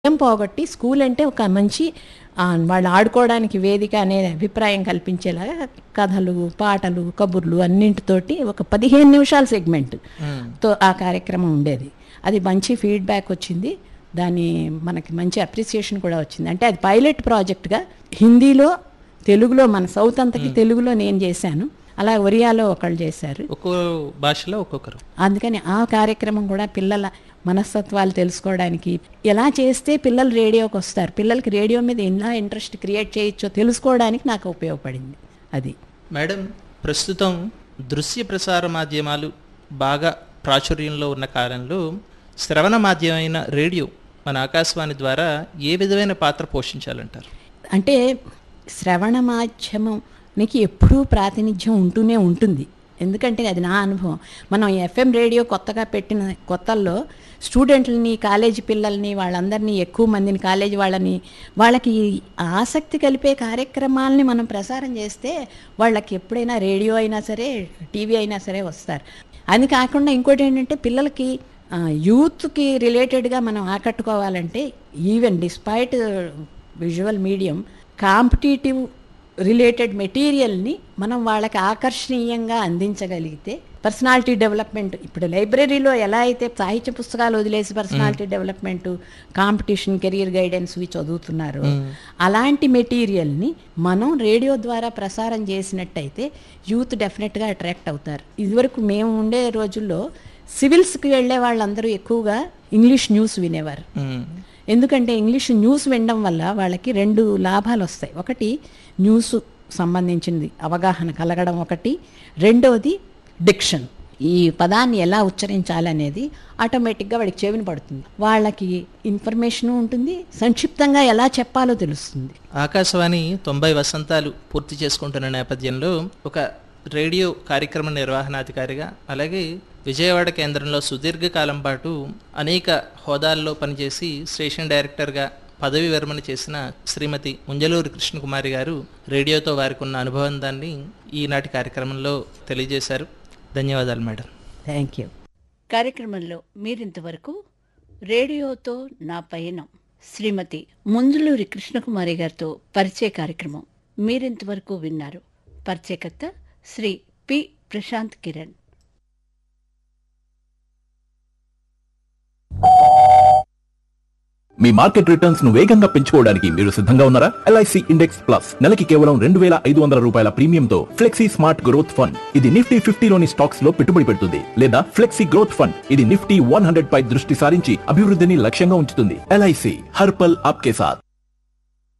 భయం పోగొట్టి స్కూల్ అంటే ఒక మంచి ఆ, వాళ్ళు ఆడుకోవడానికి వేదిక అనే అభిప్రాయం కల్పించేలాగా కథలు పాటలు కబుర్లు అన్నింటితోటి ఒక పదిహేను నిమిషాల సెగ్మెంట్ తో ఆ కార్యక్రమం ఉండేది అది మంచి ఫీడ్బ్యాక్ వచ్చింది దాని మనకి మంచి అప్రిసియేషన్ కూడా వచ్చింది అంటే అది పైలట్ ప్రాజెక్ట్గా హిందీలో తెలుగులో మన సౌత్ అంతకి తెలుగులో నేను చేశాను అలా ఒరియాలో ఒకళ్ళు చేశారు ఒక్కో భాషలో ఒక్కొక్కరు అందుకని ఆ కార్యక్రమం కూడా పిల్లల మనస్తత్వాలు తెలుసుకోవడానికి ఎలా చేస్తే పిల్లలు రేడియోకి వస్తారు పిల్లలకి రేడియో మీద ఎలా ఇంట్రెస్ట్ క్రియేట్ చేయొచ్చో తెలుసుకోవడానికి నాకు ఉపయోగపడింది అది మేడం ప్రస్తుతం దృశ్య ప్రసార మాధ్యమాలు బాగా ప్రాచుర్యంలో ఉన్న కాలంలో శ్రవణ మాధ్యమైన రేడియో మన ఆకాశవాణి ద్వారా ఏ విధమైన పాత్ర పోషించాలంటారు అంటే శ్రవణ మాధ్యమంకి ఎప్పుడూ ప్రాతినిధ్యం ఉంటూనే ఉంటుంది ఎందుకంటే అది నా అనుభవం మనం ఎఫ్ఎం రేడియో కొత్తగా పెట్టిన కొత్తల్లో స్టూడెంట్లని కాలేజీ పిల్లల్ని వాళ్ళందరినీ ఎక్కువ మందిని కాలేజీ వాళ్ళని వాళ్ళకి ఆసక్తి కలిపే కార్యక్రమాలని మనం ప్రసారం చేస్తే వాళ్ళకి ఎప్పుడైనా రేడియో అయినా సరే టీవీ అయినా సరే వస్తారు అది కాకుండా ఇంకోటి ఏంటంటే పిల్లలకి ఆ, యూత్కి రిలేటెడ్గా మనం ఆకట్టుకోవాలంటే even despite visual medium competitive related మెటీరియల్ని మనం వాళ్ళకి ఆకర్షణీయంగా అందించగలిగితే పర్సనాలిటీ డెవలప్మెంట్ ఇప్పుడు లైబ్రరీలో ఎలా అయితే సాహిత్య పుస్తకాలు వదిలేసి personality development competition career guidance ఇవి చదువుతున్నారు అలాంటి మెటీరియల్ని మనం రేడియో ద్వారా ప్రసారం చేసినట్టయితే యూత్ డెఫినెట్గా అట్రాక్ట్ అవుతారు ఇదివరకు మేము ఉండే రోజుల్లో సివిల్స్కి వెళ్ళే వాళ్ళందరూ ఎక్కువగా ఇంగ్లీష్ న్యూస్ వినేవారు మ్మ్. ఎందుకంటే ఇంగ్లీష్ న్యూస్ వినడం వల్ల వాళ్ళకి రెండు లాభాలు వస్తాయి ఒకటి న్యూస్ సంబంధించింది అవగాహన కలగడం ఒకటి రెండవది డిక్షన్ ఈ పదాన్ని ఎలా ఉచ్చరించాలనేది ఆటోమేటిక్గా వాడికి చెవిని పడుతుంది వాళ్ళకి ఇన్ఫర్మేషన్ ఉంటుంది సంక్షిప్తంగా ఎలా చెప్పాలో తెలుస్తుంది ఆకాశవాణి తొంభై వసంతాలు పూర్తి చేసుకుంటున్న నేపథ్యంలో ఒక రేడియో కార్యక్రమ నిర్వహణాధికారిగా అలాగే విజయవాడ కేంద్రంలో సుదీర్ఘకాలం పాటు అనేక హోదాల్లో పనిచేసి స్టేషన్ డైరెక్టర్గా పదవి విరమణ చేసిన శ్రీమతి ముంజలూరు కృష్ణకుమారి గారు రేడియోతో వారికి ఉన్న అనుభవందాన్ని ఈనాటి కార్యక్రమంలో తెలియజేశారు ధన్యవాదాలు మేడం థ్యాంక్ యూ కార్యక్రమంలో మీరింతవరకు రేడియోతో నా పయనం శ్రీమతి ముందులూరి కృష్ణకుమారి గారితో పరిచయ కార్యక్రమం మీరింతవరకు విన్నారు పరిచయకర్త శ్రీ పి ప్రశాంత్ కిరణ్ మీ మార్కెట్ రిటర్న్స్ ను వేగంగా పెంచుకోవడానికి మీరు సిద్ధంగా ఉన్నారా ఎల్ఐసి ఇండెక్స్ ప్లస్ నెలకి కేవలం రెండు వేల ఐదు వందల రూపాయల ప్రీమియంతో ఫ్లెక్సీ స్మార్ట్ గ్రోత్ ఫండ్ ఇది నిఫ్టీ ఫిఫ్టీలోని స్టాక్స్ లో పెట్టుబడి పెడుతుంది లేదా ఫ్లెక్సీ గ్రోత్ ఫండ్ ఇది నిఫ్టీ వన్ హండ్రెడ్ పై దృష్టి సారించి అభివృద్ధిని లక్ష్యంగా ఉంచుతుంది ఎల్ఐసి హర్పల్ ఆప్కే సాత్